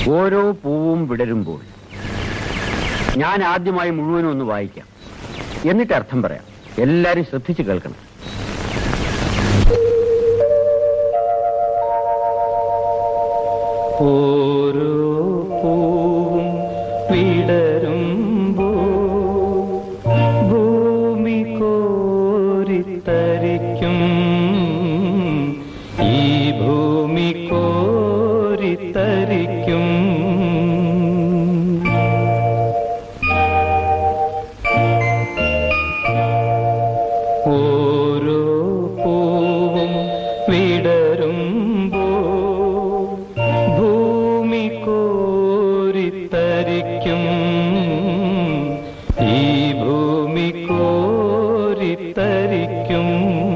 ഓരോ പൂവും വിടരുമ്പോൾ ഞാൻ ആദ്യമായി മുഴുവനും ഒന്ന് വായിക്കാം എന്നിട്ട് അർത്ഥം പറയാം എല്ലാരും ശ്രദ്ധിച്ചു കേൾക്കണം ഓരോ പൂവും വിടരുമ്പോ ഭൂമി കോരിത്തരിക്കും ഈ ഭൂമി കോരിത്തരിക്കും ഓരോ പൂവും വിടരുമ്പോ ഭൂമി കോരിത്തരിക്കും ഈ ഭൂമി കോരിത്തരിക്കും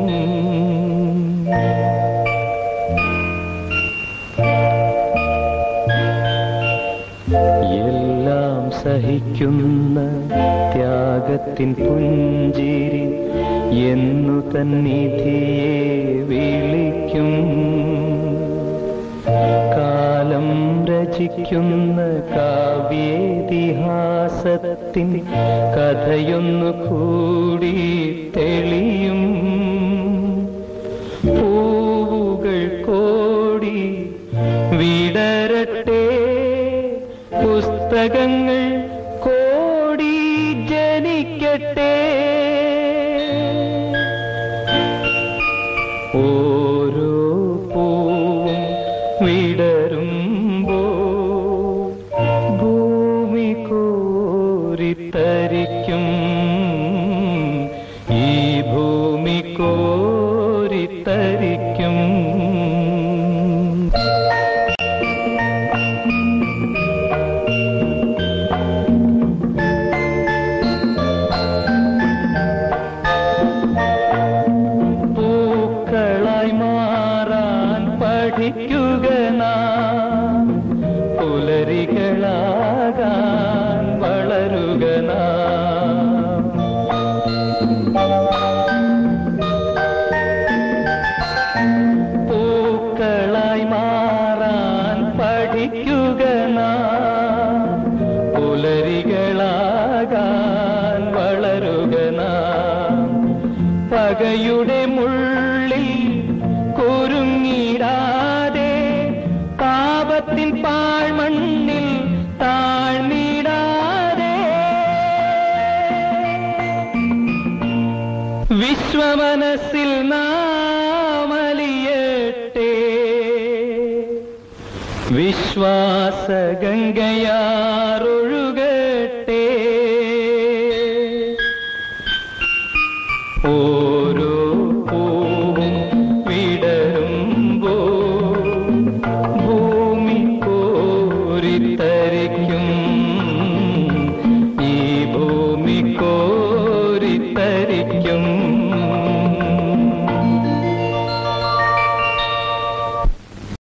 എല്ലാം സഹിക്കുന്ന ത്യാഗത്തിൻ പുഞ്ചിരി എന്നു തന്നിധിയെ വിളിക്കും കാലം രചിക്കുന്ന കാവ്യേതിഹാസത്തിൻ കഥയൊന്നു കൂടി തെളിയും പൂവുകൾ കോടി വിടരട്ടെ പുസ്തകങ്ങൾ കോടി ജനിക്കട്ടെ ഓരോ പൂവും വിടരുമ്പോ ഭൂമി കോരിത്തരിക്കും ഈ ഭൂമി കോരിത്തരിക്കും പൂക്കളായി മാറാൻ പഠിക്കുക നാം പുലരികളാകാൻ വളരുക നാം പൂക്കളായി മാറാൻ പഠിക്കുക നാം പുലരികളാകാൻ വളരുക നാം പകയുടെ മുള്ളിൽ കുരുങ്ങിടാതെ പാപത്തിൻ പാഴ്മണ്ണിൽ താഴ്ന്നിടാതെ വിശ്വമനസ്സിൽ നാമലിയട്ടെ വിശ്വാസ ഗംഗയാറൊഴുകട്ടെ ഓരോ പൂവും വിടരുമ്പോ ഭൂമി കോരിത്തരിക്കും ഈ ഭൂമി കോ